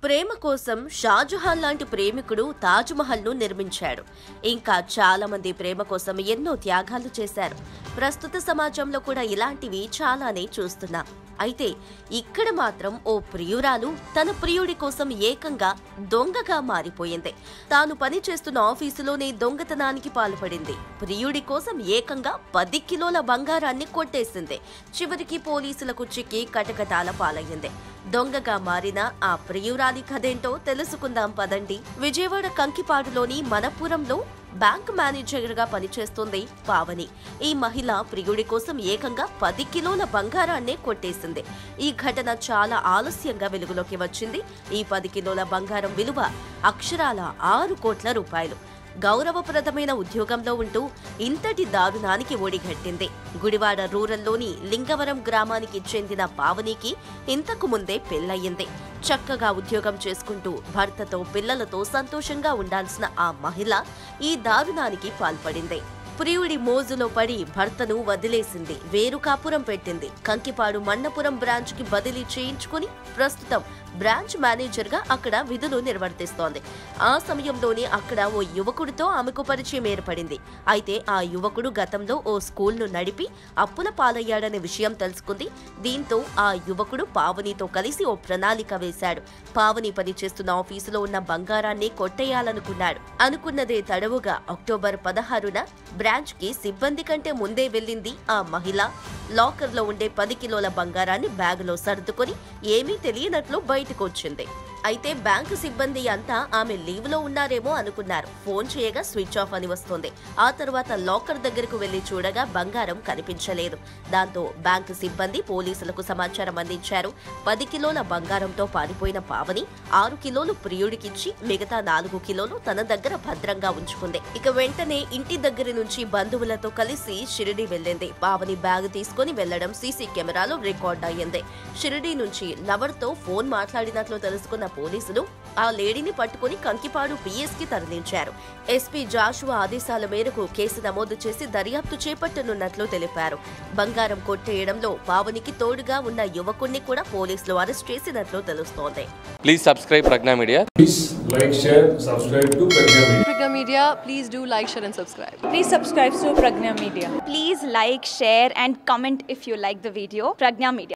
ప్రేమ కోసం షాజహాన్ లాంటి ప్రేమికుడు తాజ్మహల్ ను నిర్మించాడు ఇంకా చాలా మంది ప్రేమ కోసం ఎన్నో త్యాగాలు చేశారు ప్రస్తుత సమాజంలో కూడా ఇలాంటివి చాలానే చూస్తున్నాం అయితే ఇక్కడ మాత్రం ఓ ప్రియురాలు తన ప్రియుడి కోసం ఏకంగా దొంగగా మారిపోయింది తాను పనిచేస్తున్న ఆఫీసులోనే దొంగతనానికి పాల్పడింది ప్రియుడి కోసం ఏకంగా పది కిలోల బంగారాన్ని కొట్టేసింది చివరికి పోలీసులకు చిక్కి కటకటాల పాలయ్యింది దొంగగా మారిన ఆ ప్రియురాలి కథేంటో తెలుసుకుందాం పదండి విజయవాడ కంకిపాడులోని మనపురంలో బ్యాంక్ మేనేజర్ గా పనిచేస్తుంది పావని ఈ మహిళ ప్రియుడి కోసం ఏకంగా పది కిలోల బంగారాన్నే కొట్టేసింది ఈ ఘటన చాలా ఆలస్యంగా వెలుగులోకి వచ్చింది ఈ పది కిలోల బంగారం విలువ అక్షరాల ఆరు కోట్ల రూపాయలు గౌరవప్రదమైన ఉద్యోగంలో ఉంటూ ఇంతటి దారుణానికి ఒడిగట్టింది గుడివాడ రూరల్లోని లింగవరం గ్రామానికి చెందిన పావనికి ఇంతకు ముందే పెళ్లయ్యింది చక్కగా ఉద్యోగం చేసుకుంటూ భర్తతో పిల్లలతో సంతోషంగా ఉండాల్సిన ఆ మహిళ ఈ దారుణానికి పాల్పడింది ప్రియుడి మోజులో పడి భర్తను వదిలేసింది వేరు కాపురం పెట్టింది కంకిపాడు మన్నపురం బ్రాంచ్ కి బదిలీ చేయించుకుని ప్రస్తుతం బ్రాంచ్ మేనేజర్ గా అక్కడ విధులు నిర్వర్తిస్తోంది ఆ సమయంలోనే అక్కడ ఓ యువకుడితో ఆమెకు పరిచయం ఏర్పడింది అయితే ఆ యువకుడు గతంలో ఓ స్కూల్ను నడిపి అప్పుల పాలయ్యాడనే విషయం తెలుసుకుంది దీంతో ఆ యువకుడు పావనితో కలిసి ఓ ప్రణాళిక వేశాడు పావని పనిచేస్తున్న ఆఫీసులో ఉన్న బంగారాన్ని కొట్టేయాలనుకున్నాడు అనుకున్నదే తడవుగా అక్టోబర్ పదహారున బ్రాంచ్ కి సిబ్బంది కంటే ముందే వెళ్ళింది ఆ మహిళ లాకర్ లో ఉండే పది కిలోల బంగారాన్ని బ్యాగులో సర్దుకొని ఏమీ తెలియనట్లు బయటకు వచ్చింది అయితే బ్యాంకు సిబ్బంది అంతా ఆమె లీవ్ లో ఉన్నారేమో అనుకున్నారు ఫోన్ చేయగా స్విచ్ ఆఫ్ అని వస్తుంది ఆ తర్వాత లాకర్ దగ్గరకు వెళ్లి చూడగా బంగారం కనిపించలేదు దాంతో బ్యాంకు సిబ్బంది పోలీసులకు సమాచారం అందించారు పది కిలోల బంగారంతో పారిపోయిన పావని ఆరు కిలోలు ప్రియుడికిచ్చి మిగతా నాలుగు కిలోలు తన దగ్గర భద్రంగా ఉంచుకుంది ఇక వెంటనే ఇంటి దగ్గర నుంచి బంధువులతో కలిసి షిరిడి వెళ్ళింది పావని బ్యాగ్ తీసుకుని వెళ్లడం సీసీ కెమెరాలో రికార్డ్ అయ్యింది షిరిడి నుంచి లవర్ తో ఫోన్ మాట్లాడినట్లు తెలుసుకున్న పోలీసులు ఆ లేడీని పట్టుకుని కంకిపాడు పిఎస్ కి తరలించారు ఎస్పీ జాషువా ఆదేశాల మేరకు కేసు నమోదు చేసి దర్యాప్తు చేపట్టనున్నట్లు తెలిపారు బంగారం కొట్టేయడంలో పావనికి తోడుగా ఉన్న యువకుణ్ణి కూడా పోలీసులు అరెస్ట్ చేసినట్లు తెలుస్తోంది Please subscribe Pragna Media. Please like, share, subscribe to Pragya Media. Pragya Media, please do like, share, and subscribe. Please subscribe to Pragna Media. Please like, share, and comment if you like the video. Pragna Media.